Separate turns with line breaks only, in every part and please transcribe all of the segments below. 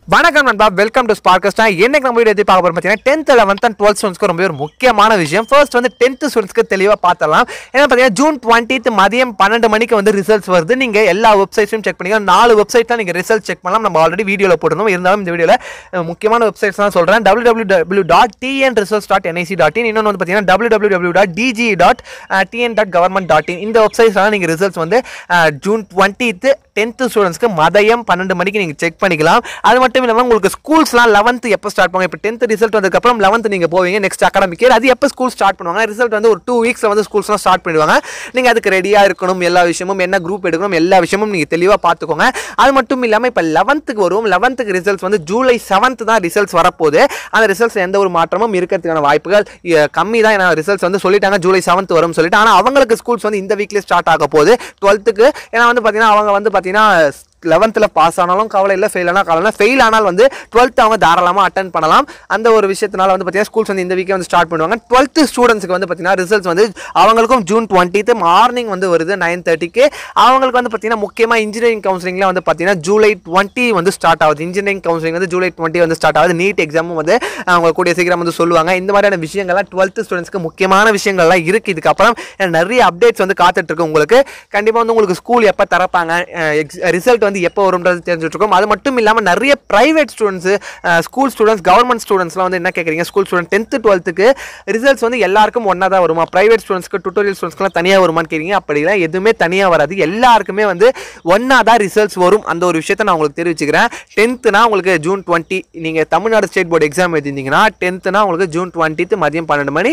வணக்கம் நண்பா welcome to ஸ்பார்க்கஸ்டா என்னைக்கு நம்ம வீடியோ எது பார்க்க போறோம் பார்த்தீங்கன்னா டென்த் லெவன்த் அண்ட் டுவெல்த் ஸ்டூடெண்ட்ஸ்க்கு ரொம்ப ஒரு முக்கியமான விஷயம் ஃபர்ஸ்ட் வந்து டென்த் ஸ்டூடெண்ட்ஸ்க்கு தெளிவாக பார்த்தலாம் ஏன்னா பார்த்தீங்கன்னா ஜூன் டுவெண்ட்டித் மதியம் பன்னெண்டு மணிக்கு வந்து ரிசல்ட்ஸ் வருது நீங்கள் எல்லா வெப்சைட்ஸும் செக் பண்ணிக்கலாம் நாலு வெப்சைட் தான் நீங்கள் ரிசல்ட் செக் பண்ணலாம் நம்ம ஆல்ரெடி வீடியோவில் போட்டிருந்தோம் இருந்தாலும் இந்த வீடியோவில் முக்கியமான வெப்சைட்ஸ் தான் சொல்கிறேன் W W W dot TN results dot NIC dot in இன்னொன்று வந்து பார்த்தீங்கன்னா W W W dot DG dot TN dot government dot in இந்த வெப்சைட்ஸ்லாம் நீங்கள் ரிசல்ட்ஸ் வந்து அஹ், ஜூன் டுவெண்ட்டித்து டென்த்து ஸ்டூடெண்ட்ஸ்க்கு மதியம் பன்னெண்டு மணிக்கு நீங்கள் செக் பண்ணிக்கலாம் அது மட்டும் இல்லாமல் உங்களுக்கு ஸ்கூல்ஸ்லாம் லெவன்த்து எப்போ ஸ்டார்ட் பண்ணுவாங்க இப்போ டென்த் ரிசல்ட் வந்ததுக்கப்புறம் லெவன்த் நீங்கள் போவீங்க நெக்ஸ்ட் அகாடமிக் இயர் அது எப்போ ஸ்கூல் ஸ்டார்ட் பண்ணுவாங்க ரிசல்ட் வந்து ஒரு டூ வீக்ஸில் வந்து ஸ்கூல்ஸ்லாம் ஸ்டார்ட் பண்ணிடுவாங்க நீங்கள் அதுக்கு ரெடியாக இருக்கணும் எல்லா விஷயமும் என்ன குரூப் எடுக்கணும் எல்லா விஷயமும் நீங்கள் தெளிவாக பார்த்துக்கோங்க அது மட்டும் இல்லாமல் இப்போ லெவன்த்துக்கு வரும் லெவன்த்துக்கு ரிசல்ட்ஸ் வந்து ஜூலை செவன்த் தான் ரிசல்ட்ஸ் வரப்போகுது அந்த ரிசல்ட்ஸ் எந்த ஒரு மாற்றமும் இருக்கிறதுக்கான வாய்ப்புகள் இ- கம்மி தான் ஏன்னா ரிசல்ட்ஸ் வந்து சொல்லிட்டாங்க ஜூலை செவன்த் வரும்னு சொல்லிட்டு ஆனால் அவங்களுக்கு ஸ்கூல்ஸ் வந்து இந்த வீக்லேயே ஸ்டார்ட் ஆக போகுது டுவெல்த்துக்கு ஏன்னா வந்து பார்த்தீங்கன்னா அவங்க வந்து பார்த்தீங்கன்னா லெவன்த்தில் பாஸ் ஆனாலும் கவலை இல்லை ஃபெயில் ஆனால் கவலை இல்லை ஃபெயில் ஆனால் வந்து டுவெல்த் அவங்க தாராளமாக அட்டன் பண்ணலாம் அந்த ஒரு விஷயத்தினால வந்து பார்த்தீங்கன்னா ஸ்கூல்ஸ் வந்து இந்த வீக்கே வந்து ஸ்டார்ட் பண்ணுவாங்க டுவெல்த்து ஸ்டூடெண்ட்ஸ்க்கு வந்து பார்த்தீங்கன்னா ரிசல்ட்ஸ் வந்து அவங்களுக்கும் ஜூன் டுவெண்ட்டித்து மார்னிங் வந்து வருது நைன் தேர்ட்டிக்கு அவங்களுக்கு வந்து பார்த்தீங்கன்னா முக்கியமாக இன்ஜினியரிங் கவுன்சிலிங்கில் வந்து பார்த்தீங்கன்னா ஜூலை டுவெண்ட்டி வந்து ஸ்டார்ட் ஆகுது இன்ஜினியரிங் கவுன்சிலிங் வந்து ஜூலை டுவெண்ட்டி வந்து ஸ்டார்ட் ஆகுது நீட் எக்ஸாமும் வந்து அவங்க கூடிய சீக்கிரம் வந்து சொல்லுவாங்க இந்த மாதிரியான விஷயங்கள்லாம் டுவெல்த்து ஸ்டூடெண்ட்ஸ்க்கு முக்கியமான விஷயங்கள்லாம் இருக்குது இதுக்கப்புறம் நிறைய அப்டேட்ஸ் வந்து காத்துட்டு இருக்கு உங்களுக்கு கண்டிப்பாக வந்து உங்களுக்கு ஸ்கூல் எப்போ திறப்பாங்க ரிசல்ட் வந்து எப்போ வரும்ன்றது தெரிஞ்சுட்டு இருக்கோம் அது மட்டும் இல்லாமல் நிறைய private students school students government ஸ்டூடெண்ட்ஸ்லாம் வந்து என்ன கேட்குறீங்க ஸ்கூல் ஸ்டூடெண்ட் டென்த்து டுவெல்த்துக்கு ரிசல்ட்ஸ் வந்து எல்லாருக்கும் ஒன்றா தான் வருமா ப்ரைவேட் ஸ்டூடெண்ட்ஸ்க்கு டுட்டோரியல் ஸ்டூடெண்ட்ஸ்க்குலாம் தனியாக வருமான்னு கேட்குறீங்க அப்படிலாம் எதுவுமே தனியாக வராது எல்லாருக்குமே வந்து ஒன்றா தான் ரிசல்ட்ஸ் வரும் அந்த ஒரு விஷயத்தை நான் உங்களுக்கு தெரிவிச்சுக்கிறேன் டென்த்துனா உங்களுக்கு ஜூன் டுவெண்ட்டி நீங்கள் தமிழ்நாடு ஸ்டேட் போர்டு எக்ஸாம் எழுதிருந்தீங்கன்னா டென்த்துனா உங்களுக்கு ஜூன் டுவெண்ட்டித்து மதியம் பன்னெண்டு மணி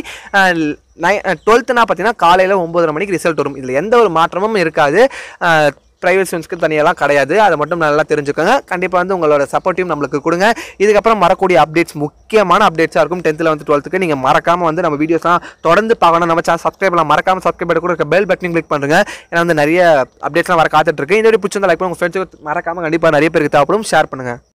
நை டுவெல்த்துனா பார்த்தீங்கன்னா காலையில் ஒம்பதரை மணிக்கு ரிசல்ட் வரும் இதில் எந்த ஒரு மாற்றமும் இருக்காது ப்ரைவேட் ஸ்டூடெண்ட்ஸ்க்கு தனியெல்லாம் கிடையாது அதை மட்டும் நல்லா தெரிஞ்சுக்கோங்க கண்டிப்பாக வந்து உங்களோட சப்போர்ட்டையும் நம்மளுக்கு கொடுங்க இதுக்கப்புறம் வரக்கூடிய அப்டேட்ஸ் முக்கியமான அப்டேட்ஸாக இருக்கும் டென்த்தில் வந்து டுவெல்த்துக்கு நீங்கள் மறக்காமல் வந்து நம்ம வீடியோஸ்லாம் தொடர்ந்து பார்க்கணும் நம்ம சேனல் சப்ஸ்கிரைப் பண்ணலாம் மறக்காமல் சப்ஸ்கிரைப் பண்ணி கூட இருக்க பெல் பட்டனையும் கிளிக் பண்ணுங்க ஏன்னா வந்து நிறைய அப்டேட்ஸ்லாம் வர காத்துட்டு இருக்கு இந்த வீடியோ பிடிச்சிருந்தா லைக் பண்ணி உங்கள் ஃப்ரெண்ட்ஸுக்கு மறக்காமல் கண்டிப்பாக நிறைய பேருக்கு தேவைப்படும் ஷேர் பண்ணுங்கள்